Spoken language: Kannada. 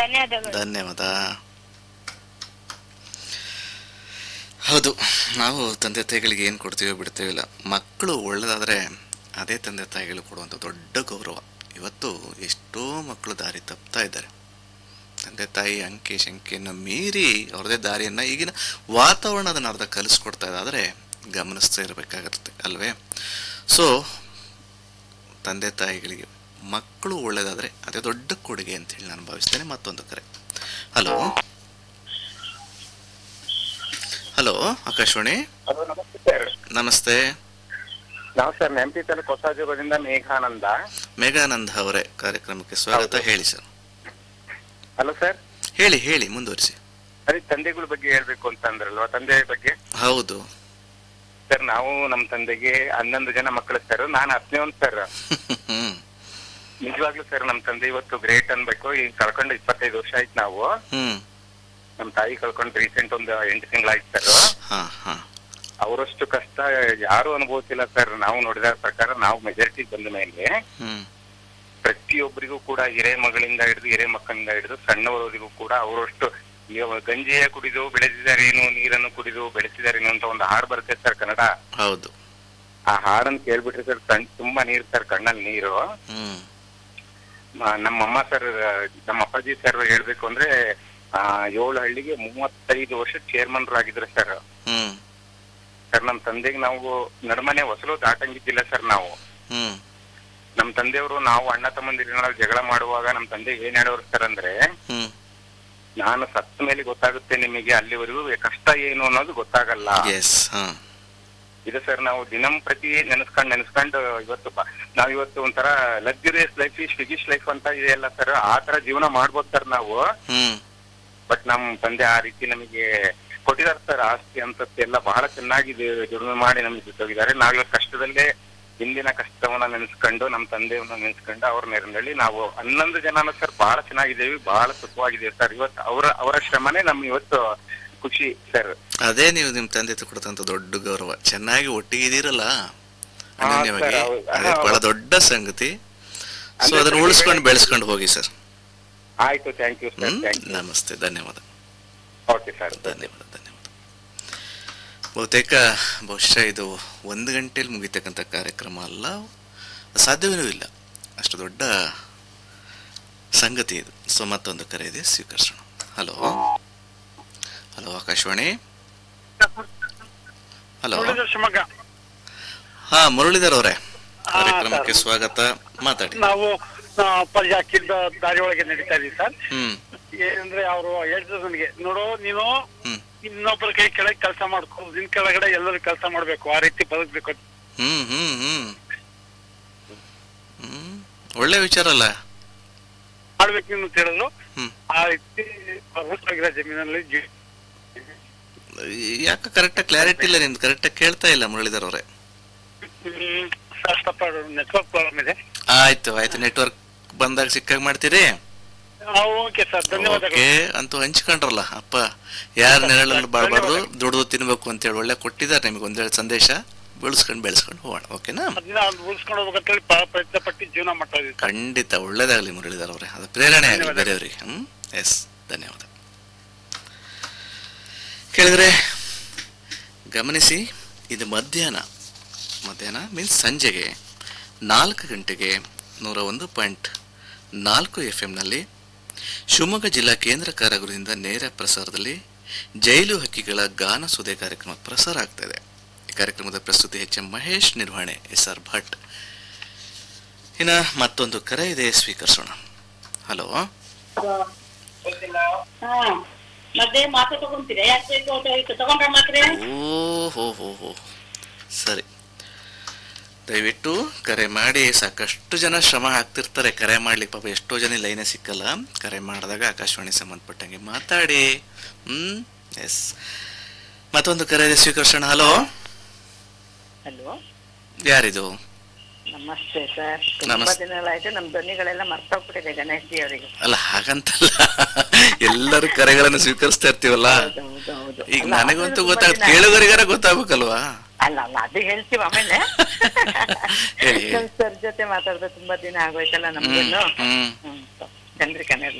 ಧನ್ಯವಾದಗಳು ಧನ್ಯವಾದ ಹೌದು ನಾವು ತಂದೆ ತಾಯಿಗಳಿಗೆ ಏನು ಕೊಡ್ತೀವೋ ಬಿಡ್ತೀವಿಲ್ಲ ಮಕ್ಕಳು ಒಳ್ಳೆದಾದರೆ ಅದೇ ತಂದೆ ತಾಯಿಗಳು ಕೊಡುವಂಥ ದೊಡ್ಡ ಗೌರವ ಇವತ್ತು ಎಷ್ಟೋ ಮಕ್ಕಳು ದಾರಿ ತಪ್ತಾ ಇದ್ದಾರೆ ತಂದೆ ತಾಯಿ ಅಂಕೆ ಶಂಕೆಯನ್ನು ಮೀರಿ ಅವ್ರದೇ ದಾರಿಯನ್ನು ಈಗಿನ ವಾತಾವರಣ ಅದನ್ನು ಅರ್ಧ ಕಲಿಸ್ಕೊಡ್ತಾ ಇದೆ ಆದರೆ ಗಮನಿಸ್ತಾ ಇರಬೇಕಾಗಿರುತ್ತೆ ಅಲ್ವೇ ಸೊ ತಂದೆ ತಾಯಿಗಳಿಗೆ ಮಕ್ಕಳು ಒಳ್ಳೆಯದಾದರೆ ಅದೇ ದೊಡ್ಡ ಕೊಡುಗೆ ಅಂತ ಹೇಳಿ ನಾನು ಭಾವಿಸ್ತೇನೆ ಮತ್ತೊಂದು ಕರೆ ಹಲೋ ಹಲೋ ಆಕಾಶವಾಣಿ ಹಲೋ ನಮಸ್ತೆ ಸರ್ ನಮಸ್ತೆ ನಾವು ಸರ್ ನೆಂಪಿ ತಾಲೂಕು ಹೊಸಜೋಗದಿಂದ ಮೇಘಾನಂದ ಮೇಘಾನಂದ ಅವರೇ ಕಾರ್ಯಕ್ರಮಕ್ಕೆ ಸ್ವಾಗತ ಹೌದು. ಹೇಳಿ ಸರ್ ಹಲೋ ಸರ್ ಹೇಳಿ ಹೇಳಿ ಮುಂದುವರಿಸಿ ಅದೇ ತಂದೆಗಳ ಬಗ್ಗೆ ಹೇಳ್ಬೇಕು ಅಂತ ಅಂದ್ರಲ್ವಾ ತಂದೆ ಬಗ್ಗೆ ಹೌದು ಸರ್ ನಾವು ನಮ್ಮ ತಂದೆಗೆ ಹನ್ನೊಂದು ಜನ ಮಕ್ಕಳು ಸರ್ ನಾನು ಹತ್ತನೇ ಒಂದು ಸರ್ ಹ್ಮ್ ನಿಜವಾಗ್ಲೂ ಸರ್ ನಮ್ಮ ತಂದೆ ಇವತ್ತು ಗ್ರೇಟ್ ಅನ್ಬೇಕು ಈಗ ಕಳ್ಕೊಂಡು ಇಪ್ಪತ್ತೈದು ವರ್ಷ ಆಯ್ತು ನಾವು ಹ್ಮ್ ನಮ್ಮ ತಾಯಿ ಕಳ್ಕೊಂಡು ರೀಸೆಂಟ್ ಒಂದು ಎಂಟು ತಿಂಗಳಾಯ್ತು ಸರ್ ಹಾ ಹಾ ಅವರಷ್ಟು ಕಷ್ಟ ಯಾರು ಅನುಭವಿಸಿಲ್ಲ ಸರ್ ನಾವು ನೋಡಿದ ಪ್ರಕಾರ ನಾವು ಮೆಜಾರಿಟಿ ಬಂದ ಮೇಲೆ ಹ್ಮ್ ಪ್ರತಿಯೊಬ್ಬರಿಗೂ ಕೂಡ ಹಿರೇ ಮಗಳಿಂದ ಹಿಡಿದು ಹಿರೇ ಮಕ್ಕಳಿಂದ ಹಿಡಿದು ಸಣ್ಣವರವರಿಗೂ ಕೂಡ ಅವರಷ್ಟು ಇವ- ಗಂಜಿಯ ಕುಡಿದು ಬೆಳೆಸಿದಾರೇನು ನೀರನ್ನು ಕುಡಿದು ಬೆಳೆಸಿದಾರೇನು ಅಂತ ಒಂದು ಹಾಡು ಬರುತ್ತೆ ಸರ್ ಕನ್ನಡ ಹೌದು ಆ ಹಾಡನ್ನು ಕೇಳ್ಬಿಟ್ರೆ ಸರ್ ಕಣ್ ತುಂಬಾ ನೀರು ಸರ್ ಕಣ್ಣಲ್ಲಿ ನೀರು ಹ್ಮ್ ಮ- ನಮ್ಮಮ್ಮ ಸರ್ ನಮ್ಮ ಅಪ್ಪಾಜಿ ಸರ್ ಹೇಳ್ಬೇಕು ಅಂದ್ರೆ ಆ ಏಳು ಹಳ್ಳಿಗೆ ಮೂವತ್ತೈದು ವರ್ಷ ಚೇರ್ಮನ್ರಾಗಿದ್ರು ಸರ್ ಹ್ಮ್ ಸರ್ ನಮ್ಮ ತಂದೆಗೆ ನಾವು ನಡ್ಮನೆ ಹೊಸಲು ದಾಟಂಗಿದ್ದಿಲ್ಲ ಸರ್ ನಾವು ಹ್ಮ್ ನಮ್ಮ ತಂದೆಯವರು ನಾವು ಅಣ್ಣ ತಮ್ಮಂದಿರ ಜಗಳ ಮಾಡುವಾಗ ನಮ್ಮ ತಂದೆ ಏನ್ ಹೇಳೋರು ಸರ್ ಅಂದ್ರೆ ಹ್ಮ್ ನಾನು ಸತ್ತ ಮೇಲೆ ಗೊತ್ತಾಗುತ್ತೆ ನಿಮಗೆ ಅಲ್ಲಿವರೆಗೂ ಕಷ್ಟ ಏನು ಅನ್ನೋದು ಗೊತ್ತಾಗಲ್ಲ ಎಸ್ ಹಾ ಇದು ಸರ್ ನಾವು ದಿನಂ ಪ್ರತಿ ನೆನೆಸ್ಕೊಂಡ್ ನೆನೆಸ್ಕೊಂಡು ಇವತ್ತು ಬ- ನಾವ್ ಇವತ್ತು ಒಂಥರ ಲಕ್ಸುರಿಯಸ್ ಲೈಫ್ ಸ್ವಿಗಿಶ್ ಲೈಫ್ ಅಂತ ಇದೆಯಲ್ಲ ಸರ್ ಆ ತರ ಜೀವನ ಮಾಡ್ಬೋದು ಸರ್ ನಾವು ಹ್ಮ್ ಬಟ್ ನಮ್ ತಂದೆ ಆ ರೀತಿ ನಮಗೆ ಕೊಟ್ಟಿದ್ದಾರೆ ಸರ್ ಆಸ್ತಿ ಅಂತಸ್ತು ಎಲ್ಲ ಬಹಳ ಚೆನ್ನಾಗಿ ದು- ದುಡಿಮೆ ಮಾಡಿ ನಮಗೆ ಜೊತೆಗಿದ್ದಾರೆ ನಾವ್ ಇವತ್ತು ಕಷ್ಟದಲ್ಲೇ ಹಿಂದಿನ ಕಷ್ಟವನ್ನ ನೆನೆಸ್ಕೊಂಡು ನಮ್ ತಂದೆಯನ್ನ ನೆನೆಸ್ಕೊಂಡು ಅವ್ರ ನೆರಳಲ್ಲಿ ನಾವು ಹನ್ನೊಂದು ಜನನ ಸರ್ ಬಹಳ ಚೆನ್ನಾಗಿದ್ದೇವೆ ಬಹಳ ಸುಖವಾಗಿದ್ದೇವೆ ಸರ್ ಇವತ್ತು ಅವರ ಅವರ ಶ್ರಮನೇ ನಮ್ ಇವತ್ತು ಖುಷಿ ಸರ್ ಅದೇ ನೀವು ನಿಮ್ಮ ತಂದೆ ಹತ್ರ ಕೊಡ್ತಂತ ದೊಡ್ಡ ಗೌರವ ಚೆನ್ನಾಗಿ ಒಟ್ಟಿಗೆ ಇದೀರಲ್ಲ ಹಾ, ಅನನ್ಯವಾಗಿ ಸರ್, ಹೌದು. ಅದೇ ಹಾ, ಬಹಳ ಹೌದು. ದೊಡ್ಡ ಸಂಗತಿ ಸೊ ಅಂದ್ರೆ ಅದನ್ನ ಸರ್, ಉಳಿಸ್ಕೊಂಡು ಇವಾಗ- ಬೆಳೆಸ್ಕೊಂಡು ಹೋಗಿ ಸರ್ ಆಯ್ತು thank you sir hmm thank you ನಮಸ್ತೆ ಧನ್ಯವಾದ ಓಕೆ ಸರ್ ಧನ್ಯವಾದ ಧನ್ಯವಾದ ಬಹುತೇಕ ಬಹುಶಃ ಇದು ಒಂದು ಗಂಟೆಯಲ್ಲಿ ಮುಗಿತಕ್ಕಂಥ ಕಾರ್ಯಕ್ರಮ ಅಲ್ಲ ಸಾಧ್ಯವೇನೂ ಇಲ್ಲ ಅಷ್ಟು ದೊಡ್ಡ ಸಂಗತಿ ಇದು ಸೊ ಮತ್ತೊಂದು ಕರೆ ಇದೆ ಸ್ವೀಕರಿಸೋಣ hello hello Akashvani hello Muralidhar Shivamogga ಹಾ ಮುರಳೀಧರ್ ಅವರೇ ಹಾ, ಕಾರ್ಯಕ್ರಮಕ್ಕೆ ಸರ್. ಸ್ವಾಗತ ಮಾತಾಡಿ ನಾವು ಆ, ಪಲ್ಯ ಹಾಕಿದ್ದ ದಾರಿ ಒಳಗೆ ನಡೀತಾ ಇದೀವಿ ಸರ್ ಹ್ಮ್ ಏನಂದ್ರೆ ಅವರು ಹೇಳಿದ್ರು ನನಗೆ ನೋಡು ನೀನು ಹ್ಮ್ ಇನ್ನೊಬ್ಬರ ಕೈ ಕೆಳಗೆ ಕೆಲಸ ಮಾಡ್ಕೊ ನಿನ್ ಕೆಳಗಡೆ ಎಲ್ಲರೂ ಕೆಲಸ ಮಾಡ್ಬೇಕು ಆ ರೀತಿ ಬದುಕ್ಬೇಕು ಅಂತ. ಹ್ಮ್ ಹ್ಮ್ ಹ್ಮ್ ಹ್ಮ್ ಒಳ್ಳೆ ವಿಚಾರ ಅಲ್ಲ ಮಾಡ್ಬೇಕು ನೀನು ಅಂತ ಹೇಳಿದ್ರು ಹ್ಮ್ ಆ ರೀತಿ ಆಗಿರೋ ಜಮೀನಲ್ಲಿ ಜೀವ ಯಾಕೆ ಕರೆಕ್ಟಾಗಿ ಕ್ಲಾರಿಟಿ ಇಲ್ಲ ನಿಮ್ದು ಕರೆಕ್ಟಾಗಿ ಕೇಳ್ತಾ ಇಲ್ಲ ಮುರಳೀಧರ್ ಅವರೇ ಹ್ಮ್, ಸರ್ ಸ್ವಲ್ಪ ನೆಟ್ವರ್ಕ್ ಪ್ರಾಬ್ಲಮ್ ಇದೆ ಆಯ್ತು ಆಯ್ತು ನೆಟ್ವರ್ಕ್ ಬಂದಾಗ ಸಿಕ್ಕಾಗ ಮಾಡ್ತೀರಿ ಓಕೆ ಸರ್ ಧನ್ಯವಾದಗಳು ಓಕೆ ಅಂತೂ ಹಂಚ್ಕೊಂಡ್ರಲ್ಲ ಅಪ್ಪ ಯಾರ ನೆರಳಲ್ಲಿ ಬಾಳ್ಬಾರ್ದು ಧನ್ಯವಾದ. ದುಡ್ದು ತಿನ್ಬೇಕು ಅಂತೇಳಿ ಒಳ್ಳೆ ಕೊಟ್ಟಿದ್ದಾರೆ ನಿಮಗೆ ಒಂದೆರಡು ಸಂದೇಶ ಬೆಳೆಸ್ಕೊಂಡು ಬೆಳೆಸ್ಕೊಂಡು ಹೋಗೋಣ ಓಕೆನಾ ಅದನ್ನ ಉಳಿಸ್ಕೊಂಡು ಹೋಗ್ಬೇಕಂತೇಳಿ ಪ- ಪ್ರಯತ್ನ ಪಟ್ಟು ಜೀವನ ಮಾಡ್ತಾ ಇದೀವಿ ಸರ್ ಖಂಡಿತ ಒಳ್ಳೇದಾಗಲಿ ಮುರಳೀಧರ್ ಅವರೇ ಅದು ಪ್ರೇರಣೆ ಆಗಲಿ ಧನ್ಯವಾದ. ಬೇರೆಯವ್ರಿಗೆ ಹ್ಮ್ ಎಸ್ ಧನ್ಯವಾದ ಕೇಳಿದ್ರೆ ಗಮನಿಸಿ ಇದು ಮಧ್ಯಾಹ್ನ ಮಧ್ಯಾಹ್ನ ಮೀನ್ಸ್ ಸಂಜೆಗೆ ನಾಲ್ಕು ಗಂಟೆಗೆ ನೂರ ಒಂದು ಪಾಯಿಂಟ್ ನಾಲ್ಕು ಎಫ್ ಎಮ್ನಲ್ಲಿ ಶಿವಮೊಗ್ಗ ಜಿಲ್ಲಾ ಕೇಂದ್ರ ಕಾರಾಗೃಹದಿಂದ ನೇರ ಪ್ರಸಾರದಲ್ಲಿ ಜೈಲು ಹಕ್ಕಿಗಳ ಗಾನ ಸುದೆ ಕಾರ್ಯಕ್ರಮ ಪ್ರಸಾರ ಆಗ್ತಾ ಇದೆ ಈ ಕಾರ್ಯಕ್ರಮದ ಪ್ರಸ್ತುತಿ ಎಚ್ ಎಂ ಮಹೇಶ್ ನಿರ್ವಹಣೆ ಎಸ್ ಆರ್ ಭಟ್ ಇನ್ನ ಮತ್ತೊಂದು ಕರೆ ಇದೆ ಸ್ವೀಕರಿಸೋಣ ಹಲೋ ಹಾ ಮತ್ತೆ ಮಾತ್ರೆ ತಗೊಂತೀರಾ ಯಾಕೆ ಬೇಕು ಅಂತ ಇತ್ತು ತಗೊಂಡ್ರ ಮಾತ್ರೆ ಓ ಹೋ ಹೋ ಹೋ ಸರಿ ದಯವಿಟ್ಟು ಕರೆ ಮಾಡಿ ಸಾಕಷ್ಟು ಜನ ಶ್ರಮ ಹಾಕ್ತಿರ್ತಾರೆ ಕರೆ ಮಾಡ್ಲಿಕ್ಕೆ ಪಾಪ ಎಷ್ಟೋ ಜನ ಲೈನೇ ಸಿಕ್ಕಲ್ಲ ಕರೆ ಮಾಡಿದಾಗ ಆಕಾಶವಾಣಿ ಸಂಬಂಧಪಟ್ಟಂಗೆ ಮಾತಾಡಿ ಹ್ಮ್ ಎಸ್ ಮತ್ತೊಂದು ಕರೆ ಇದೆ ಸ್ವೀಕರಿಸೋಣ ಹಲೋ ಹಲೋ ಯಾರಿದು ನಮಸ್ತೆ ಸರ್ ತುಂಬಾ ನಮಸ್ತೆ. ದಿನಗಳಾಯ್ತು ನಮ್ ಧ್ವನಿಗಳೆಲ್ಲ ಮರ್ತೋಗ್ಬಿಟ್ಟಿದೆ ಗಣೇಶ್ ಜಿ ಅವರಿಗೆ ಅಲ್ಲ ಹಾಗಂತಲ್ಲ ಎಲ್ಲರೂ ಕರೆಗಳನ್ನು ಸ್ವೀಕರಿಸ್ತಾ ಇರ್ತೀವಲ್ಲ ಹೌದು ಹೌದು ಹೌದು ಈಗ ಅಲ್ಲ, ನನಗಂತೂ ಅದು ಗೊತ್ತಾಗ ತುಂಬಾ ದಿನ- ಕೇಳುಗರಿಗಾರ ಗೊತ್ತಾಗ್ಬೇಕಲ್ವಾ ಅಲ್ಲ ಅಲ್ಲ ಅದು ಹೇಳ್ತೀವಿ ಆಮೇಲೆ ಹೇಳಿ, ಹೇಳಿ. ಸರ್ ಜೊತೆ ಮಾತಾಡ್ದೆ ತುಂಬಾ ದಿನ ಆಗೋಯ್ತಲ್ಲ ನಮ್ಗೇನು ಹ್ಮ್ ಹ್ಮ್ ಚಂದ್ರಿಕಾ